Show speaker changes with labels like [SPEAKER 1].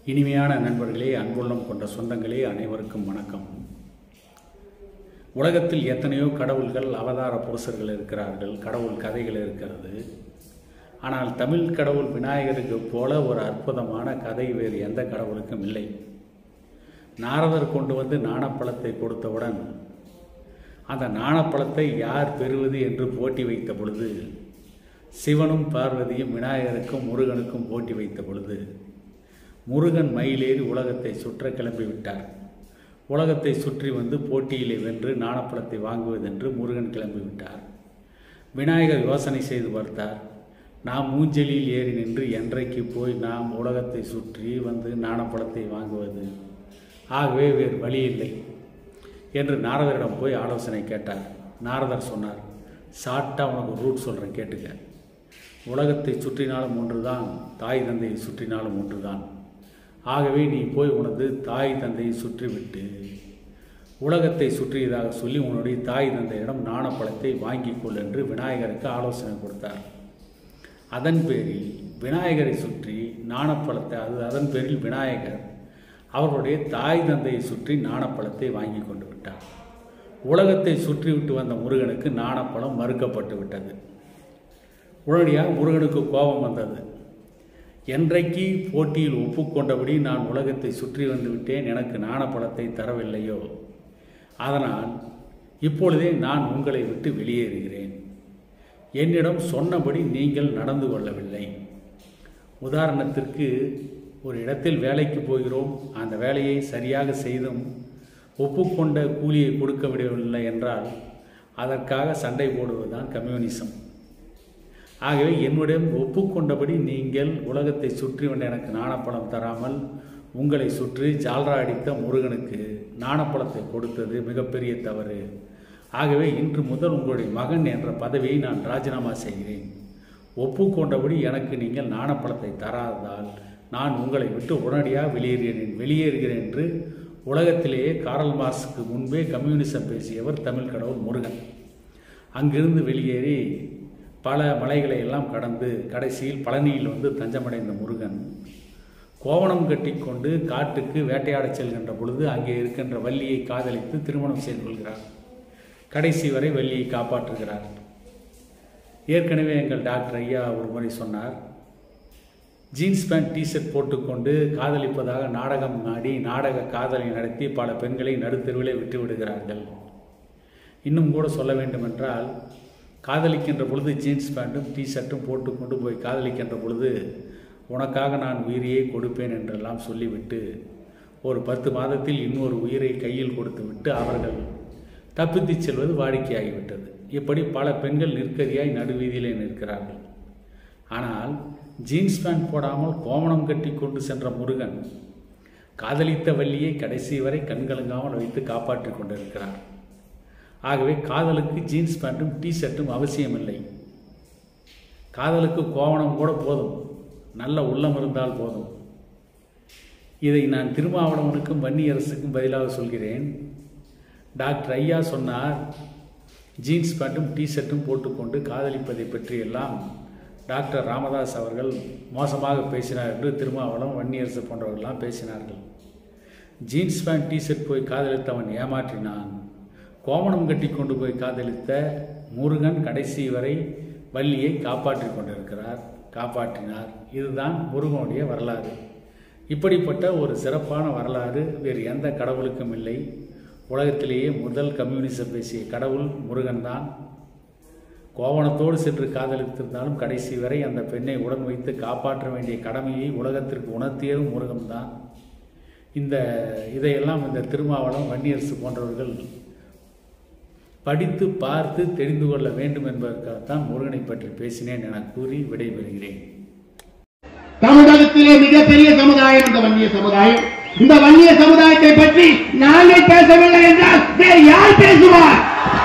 [SPEAKER 1] இனிமையான நண்பர்களே அன்புள்ளம் கொண்ட சொந்தங்களே அனைவருக்கும் வணக்கம் உலகத்தில் எத்தனையோ கடவுள்கள் அவதார புருஷர்கள் இருக்கிறார்கள் கடவுள் கதைகள் இருக்கிறது ஆனால் தமிழ் கடவுள் விநாயகருக்கு போல ஒரு அற்புதமான கதை வேறு எந்த கடவுளுக்கும் இல்லை நாரதர் கொண்டு வந்து நாணப்பழத்தை கொடுத்தவுடன் அந்த நாணப்பழத்தை யார் பெறுவது என்று போட்டி வைத்த பொழுது சிவனும் பார்வதியும் விநாயகருக்கும் முருகனுக்கும் போட்டி வைத்த பொழுது முருகன் மயிலேறி உலகத்தை சுற்ற கிளம்பிவிட்டார் உலகத்தை சுற்றி வந்து போட்டியிலே வென்று நாணப்பழத்தை வாங்குவதென்று முருகன் கிளம்பிவிட்டார் விநாயகர் யோசனை செய்து பார்த்தார் நாம் மூஞ்சலில் ஏறி நின்று என்றைக்கு போய் நாம் உலகத்தை சுற்றி வந்து நாணப்பழத்தை வாங்குவது ஆகவே வேறு வழி இல்லை என்று நாரதரிடம் போய் ஆலோசனை கேட்டார் நாரதர் சொன்னார் ஷார்ட்டாக உனக்கு ரூட் சொல்கிறேன் கேட்டுக்க உலகத்தை சுற்றினாலும் ஒன்றுதான் தாய் தந்தையை சுற்றினாலும் ஒன்றுதான் ஆகவே நீ போய் உனது தாய் தந்தையை சுற்றிவிட்டு உலகத்தை சுற்றியதாக சொல்லி உன்னுடைய தாய் தந்தையிடம் நாணப்பழத்தை வாங்கிக் கொள் என்று விநாயகருக்கு ஆலோசனை கொடுத்தார் அதன் பேரில் விநாயகரை சுற்றி நாணப்பழத்தை அது அதன் பேரில் விநாயகர் அவர்களுடைய தாய் தந்தையை சுற்றி நாணப்பழத்தை வாங்கி கொண்டு விட்டார் உலகத்தை சுற்றிவிட்டு வந்த முருகனுக்கு நாணப்பழம் மறுக்கப்பட்டு விட்டது உடனடியாக முருகனுக்கு கோபம் வந்தது என்றைக்கு போட்டியில் ஒப்புக்கொண்டபடி நான் உலகத்தை சுற்றி வந்து விட்டேன் எனக்கு நாணப்பழத்தை தரவில்லையோ அதனால் இப்பொழுதே நான் உங்களை விட்டு வெளியேறுகிறேன் என்னிடம் சொன்னபடி நீங்கள் நடந்து கொள்ளவில்லை உதாரணத்திற்கு ஒரு இடத்தில் வேலைக்கு போகிறோம் அந்த வேலையை சரியாக செய்தும் ஒப்புக்கொண்ட கூலியை கொடுக்க விடவில்லை என்றால் அதற்காக சண்டை போடுவதுதான் கம்யூனிசம் ஆகவே என்னுடன் ஒப்புக்கொண்டபடி நீங்கள் உலகத்தை சுற்றி வந்த எனக்கு நாணப்பழம் தராமல் உங்களை சுற்றி ஜால்ரா அடித்த முருகனுக்கு நாணப்பழத்தை கொடுத்தது மிகப்பெரிய தவறு ஆகவே இன்று முதல் உங்களுடைய மகன் என்ற பதவியை நான் ராஜினாமா செய்கிறேன் ஒப்புக்கொண்டபடி எனக்கு நீங்கள் நாணப்பழத்தை தராததால் நான் உங்களை விட்டு உடனடியாக வெளியேறுகிறேன் வெளியேறுகிறேன் என்று உலகத்திலேயே காரல் மார்க்ஸுக்கு முன்பே கம்யூனிசம் பேசியவர் தமிழ் கடவுள் முருகன் அங்கிருந்து வெளியேறி பல மலைகளை எல்லாம் கடந்து கடைசியில் பழனியில் வந்து தஞ்சமடைந்த முருகன் கோவணம் கட்டி கொண்டு காட்டுக்கு வேட்டையாடச் செல்கின்ற பொழுது அங்கே இருக்கின்ற வள்ளியை காதலித்து திருமணம் செய்து கொள்கிறார் கடைசி வரை வள்ளியை காப்பாற்றுகிறார் ஏற்கனவே எங்கள் டாக்டர் ஐயா ஒரு முறை சொன்னார் ஜீன்ஸ் பேண்ட் டிஷர்ட் போட்டுக்கொண்டு காதலிப்பதாக நாடகம் ஆடி நாடக காதலை நடத்தி பல பெண்களை நடுத்தெருவிலே விட்டு விடுகிறார்கள் இன்னும் கூட சொல்ல வேண்டுமென்றால் காதலிக்கின்ற பொழுது ஜீன்ஸ் பேண்ட்டும் டிஷர்ட்டும் போட்டு கொண்டு போய் காதலிக்கின்ற பொழுது உனக்காக நான் உயிரையே கொடுப்பேன் என்றெல்லாம் சொல்லிவிட்டு ஒரு பத்து மாதத்தில் இன்னொரு உயிரை கையில் கொடுத்து விட்டு அவர்கள் தப்பித்து செல்வது வாடிக்கையாகிவிட்டது இப்படி பல பெண்கள் நிற்கதியாய் நடுவீதியிலே நிற்கிறார்கள் ஆனால் ஜீன்ஸ் பேண்ட் போடாமல் கோமணம் கட்டி கொண்டு சென்ற முருகன் காதலித்த வள்ளியை கடைசி வரை கண்கலங்காமல் வைத்து காப்பாற்றி கொண்டிருக்கிறார் ஆகவே காதலுக்கு ஜீன்ஸ் பேண்ட்டும் டிஷர்ட்டும் அவசியமில்லை காதலுக்கு கோவணம் கூட போதும் நல்ல உள்ளம் இருந்தால் போதும் இதை நான் திருமாவளவனுக்கும் வன்னியரசுக்கும் பதிலாக சொல்கிறேன் டாக்டர் ஐயா சொன்னார் ஜீன்ஸ் பேண்ட்டும் டிஷர்ட்டும் போட்டுக்கொண்டு காதலிப்பதை பற்றியெல்லாம் டாக்டர் ராமதாஸ் அவர்கள் மோசமாக பேசினார் என்று திருமாவளம் வன்னியரசு போன்றவர்கள்லாம் பேசினார்கள் ஜீன்ஸ் பேண்ட் டிஷர்ட் போய் காதலித்தவன் ஏமாற்றினான் கோமணம் கட்டி கொண்டு போய் காதலித்த முருகன் கடைசி வரை வள்ளியை காப்பாற்றி கொண்டிருக்கிறார் காப்பாற்றினார் இதுதான் முருகனுடைய வரலாறு இப்படிப்பட்ட ஒரு சிறப்பான வரலாறு வேறு எந்த கடவுளுக்கும் இல்லை உலகத்திலேயே முதல் கம்யூனிசம் பேசிய கடவுள் முருகன் தான் கோவணத்தோடு சென்று காதலித்திருந்தாலும் கடைசி வரை அந்த பெண்ணை உடன் வைத்து காப்பாற்ற வேண்டிய கடமையை உலகத்திற்கு உணர்த்தியதும் முருகன்தான் இந்த இதையெல்லாம் இந்த திருமாவளம் வன்னியரசு போன்றவர்கள் படித்து பார்த்து தெரிந்து கொள்ள வேண்டும் என்பதற்காகத்தான் முருகனை பற்றி பேசினேன் என கூறி விடைபெறுகிறேன்
[SPEAKER 2] தமிழகத்திலே மிகப்பெரிய சமுதாயம் இந்த வன்னிய சமுதாயம் இந்த வன்னிய சமுதாயத்தை பற்றி நாங்கள் பேசவில்லை என்றால் வேறு யார் பேசுவார்